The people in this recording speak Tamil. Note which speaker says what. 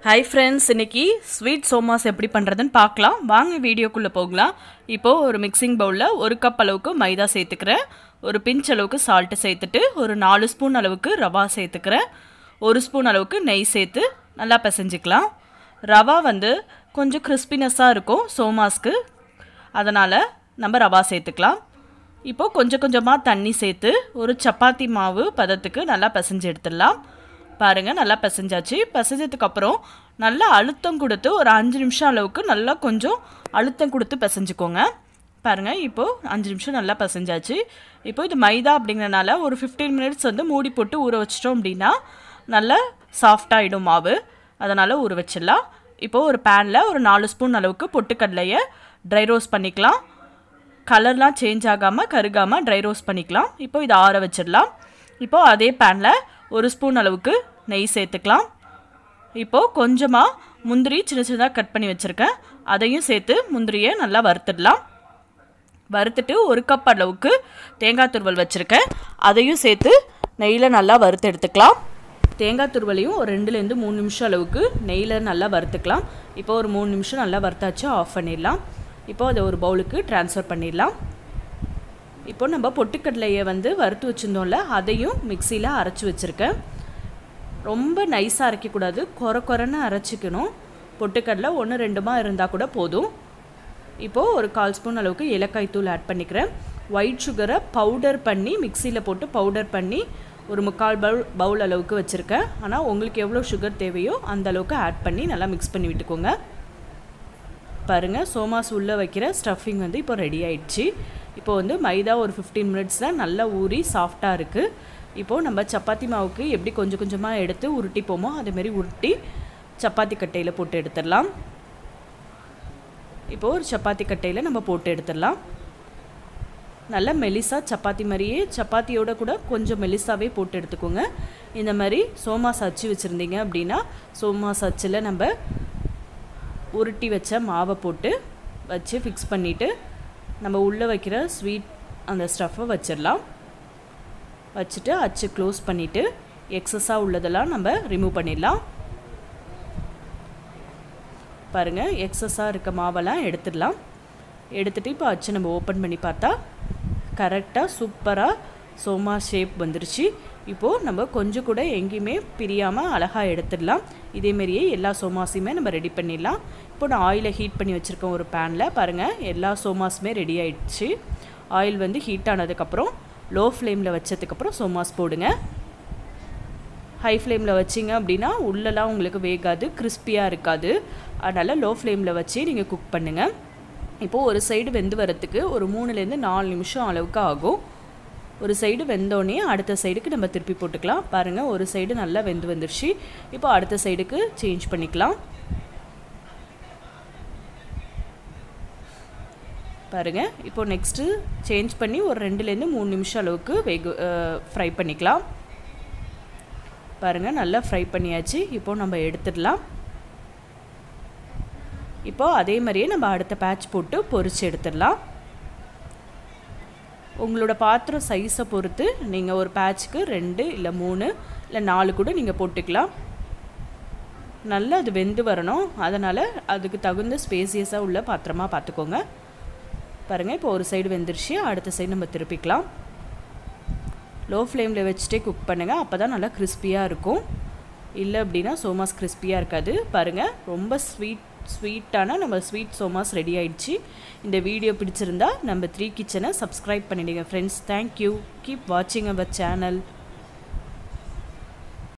Speaker 1: ஹாய் ஃப்ரெண்ட்ஸ் இன்னைக்கு ஸ்வீட் சோமாஸ் எப்படி பண்ணுறதுன்னு பார்க்கலாம் வாங்க வீடியோக்குள்ளே போகலாம் இப்போது ஒரு மிக்சிங் பவுலில் ஒரு கப் அளவுக்கு மைதா சேர்த்துக்கிறேன் ஒரு பிஞ்ச் அளவுக்கு சால்ட்டு சேர்த்துட்டு ஒரு நாலு ஸ்பூன் அளவுக்கு ரவா சேர்த்துக்கிறேன் ஒரு ஸ்பூன் அளவுக்கு நெய் சேர்த்து நல்லா பிசைஞ்சிக்கலாம் ரவா வந்து கொஞ்சம் கிறிஸ்பினஸ்ஸாக இருக்கும் சோமாஸ்க்கு அதனால் நம்ம ரவா சேர்த்துக்கலாம் இப்போது கொஞ்சம் கொஞ்சமாக தண்ணி சேர்த்து ஒரு சப்பாத்தி மாவு பதத்துக்கு நல்லா பிசைஞ்சு எடுத்துடலாம் பாருங்கள் நல்லா பிசைஞ்சாச்சு பிசைஞ்சதுக்கப்புறம் நல்லா அழுத்தம் கொடுத்து ஒரு அஞ்சு நிமிஷம் அளவுக்கு நல்லா கொஞ்சம் அழுத்தம் கொடுத்து பிசைஞ்சுக்கோங்க பாருங்கள் இப்போது அஞ்சு நிமிஷம் நல்லா பிசைஞ்சாச்சு இப்போ இது மைதா அப்படிங்கிறனால ஒரு ஃபிஃப்டீன் மினிட்ஸ் வந்து மூடி போட்டு ஊற வச்சிட்டோம் அப்படின்னா நல்லா சாஃப்டாகிடும் மாவு அதனால் ஊற வச்சிடலாம் இப்போது ஒரு பேனில் ஒரு நாலு ஸ்பூன் அளவுக்கு பொட்டுக்கடலையை ட்ரை ரோஸ்ட் பண்ணிக்கலாம் கலர்லாம் சேஞ்ச் ஆகாமல் கருகாமல் ட்ரை ரோஸ்ட் பண்ணிக்கலாம் இப்போ இதை ஆற வச்சிடலாம் இப்போது அதே பேனில் ஒரு ஸ்பூன் அளவுக்கு நெய் சேர்த்துக்கலாம் இப்போது கொஞ்சமாக முந்திரி சின்ன சின்னதாக கட் பண்ணி வச்சுருக்கேன் அதையும் சேர்த்து முந்திரியை நல்லா வறுத்துடலாம் வறுத்துட்டு ஒரு கப் அளவுக்கு தேங்காய் துருவல் வச்சுருக்கேன் அதையும் சேர்த்து நெய்யில் நல்லா வறுத்து எடுத்துக்கலாம் தேங்காய் துருவலையும் ஒரு ரெண்டுலேருந்து மூணு நிமிஷம் அளவுக்கு நெய்யில் நல்லா வறுத்துக்கலாம் இப்போ ஒரு மூணு நிமிஷம் நல்லா வறுத்தாச்சு ஆஃப் பண்ணிடலாம் இப்போ அதை ஒரு பவுலுக்கு ட்ரான்ஸ்ஃபர் பண்ணிடலாம் இப்போ நம்ம பொட்டுக்கடலையை வந்து வறுத்து வச்சுருந்தோம்ல அதையும் மிக்சியில் அரைச்சி வச்சுருக்கேன் ரொம்ப நைஸாக அரைக்கக்கூடாது குறை குறைன்னு அரைச்சிக்கணும் பொட்டுக்கடலை ஒன்று ரெண்டுமா இருந்தால் கூட போதும் இப்போது ஒரு கால் ஸ்பூன் அளவுக்கு ஏலக்காய் தூள் ஆட் பண்ணிக்கிறேன் ஒயிட் சுகரை பவுடர் பண்ணி மிக்சியில் போட்டு பவுடர் பண்ணி ஒரு முக்கால் பவுல் பவுல் அளவுக்கு வச்சுருக்கேன் ஆனால் உங்களுக்கு எவ்வளோ சுகர் தேவையோ அந்த அளவுக்கு ஆட் பண்ணி நல்லா மிக்ஸ் பண்ணி விட்டுக்கோங்க பாருங்கள் சோமாஸ் உள்ளே வைக்கிற ஸ்டஃபிங் வந்து இப்போ ரெடி ஆயிடுச்சு இப்போ வந்து மைதா ஒரு ஃபிஃப்டீன் மினிட்ஸில் நல்லா ஊறி சாஃப்டாக இருக்குது இப்போது நம்ம சப்பாத்தி மாவுக்கு எப்படி கொஞ்சம் கொஞ்சமாக எடுத்து உருட்டிப்போமோ அதேமாரி உருட்டி சப்பாத்தி கட்டையில் போட்டு எடுத்துடலாம் இப்போது ஒரு சப்பாத்தி கட்டையில் நம்ம போட்டு எடுத்துடலாம் நல்லா மெலிசாக சப்பாத்தி மாதிரியே சப்பாத்தியோட கூட கொஞ்சம் மெலிசாவே போட்டு எடுத்துக்கோங்க இந்த மாதிரி சோமாஸ் அச்சு வச்சுருந்தீங்க அப்படின்னா சோமாஸ் அச்சில் நம்ம உருட்டி வச்ச மாவை போட்டு வச்சு ஃபிக்ஸ் பண்ணிவிட்டு நம்ம உள்ளே வைக்கிற ஸ்வீட் அந்த ஸ்டஃப்பை வச்சிடலாம் வச்சுட்டு அச்சு க்ளோஸ் பண்ணிவிட்டு எக்ஸஸாக உள்ளதெல்லாம் நம்ம ரிமூவ் பண்ணிடலாம் பாருங்கள் எக்ஸஸாக இருக்க மாவெல்லாம் எடுத்துடலாம் எடுத்துகிட்டு இப்போ அச்சு நம்ம ஓப்பன் பண்ணி பார்த்தா கரெக்டாக சூப்பராக சோமா ஷேப் வந்துருச்சு இப்போது நம்ம கொஞ்சம் கூட எங்கேயுமே பிரியாமல் அழகாக எடுத்துடலாம் இதேமாரியே எல்லா சோமாஸையுமே நம்ம ரெடி பண்ணிடலாம் இப்போ நான் ஆயிலை ஹீட் பண்ணி வச்சுருக்கேன் ஒரு பேனில் பாருங்கள் எல்லா சோமாஸுமே ரெடி ஆயிடுச்சு ஆயில் வந்து ஹீட் ஆனதுக்கப்புறம் லோ ஃப்ளேமில் வச்சதுக்கப்புறம் சோமாஸ் போடுங்க ஹை ஃப்ளேமில் வச்சிங்க அப்படின்னா உள்ளெல்லாம் உங்களுக்கு வேகாது கிறிஸ்பியாக இருக்காது அதனால் லோ ஃப்ளேமில் வச்சு நீங்கள் குக் பண்ணுங்கள் இப்போது ஒரு சைடு வெந்து வரத்துக்கு ஒரு மூணுலேருந்து நாலு நிமிஷம் அளவுக்கு ஆகும் ஒரு சைடு வெந்தோடனே அடுத்த சைடுக்கு நம்ம திருப்பி போட்டுக்கலாம் பாருங்கள் ஒரு சைடு நல்லா வெந்து வந்துருச்சு இப்போ அடுத்த சைடுக்கு சேஞ்ச் பண்ணிக்கலாம் பாருங்கள் இப்போ நெக்ஸ்ட்டு சேஞ்ச் பண்ணி ஒரு ரெண்டுலேருந்து மூணு நிமிஷம் அளவுக்கு வேக ஃப்ரை பண்ணிக்கலாம் பாருங்கள் நல்லா ஃப்ரை பண்ணியாச்சு இப்போ நம்ம எடுத்துடலாம் இப்போது அதே மாதிரியே நம்ம அடுத்த பேட்ச் போட்டு பொரித்து எடுத்துடலாம் உங்களோட பாத்திரம் சைஸை பொறுத்து நீங்கள் ஒரு பேட்ச்க்கு ரெண்டு இல்லை மூணு இல்லை நாலு கூட நீங்கள் போட்டுக்கலாம் நல்லா அது வெந்து வரணும் அதனால் அதுக்கு தகுந்த ஸ்பேசியஸாக உள்ள பாத்திரமாக பார்த்துக்கோங்க பாருங்கள் இப்போ ஒரு சைடு வெந்துருச்சு அடுத்த சைடு நம்ம திருப்பிக்கலாம் லோ ஃப்ளேமில் வச்சுட்டே குக் பண்ணுங்கள் அப்போ தான் நல்லா கிறிஸ்பியாக இருக்கும் இல்லை அப்படின்னா சோமாஸ் கிறிஸ்பியாக இருக்காது பாருங்கள் ரொம்ப ஸ்வீட் ஸ்வீட்டான நம்ம ஸ்வீட் சோமாஸ் ரெடி ஆயிடுச்சு இந்த வீடியோ பிடிச்சிருந்தா நம்ம த்ரீ கிச்சனை சப்ஸ்கிரைப் பண்ணிடுங்க ஃப்ரெண்ட்ஸ் தேங்க்யூ கீப் வாட்சிங் அவர் சேனல்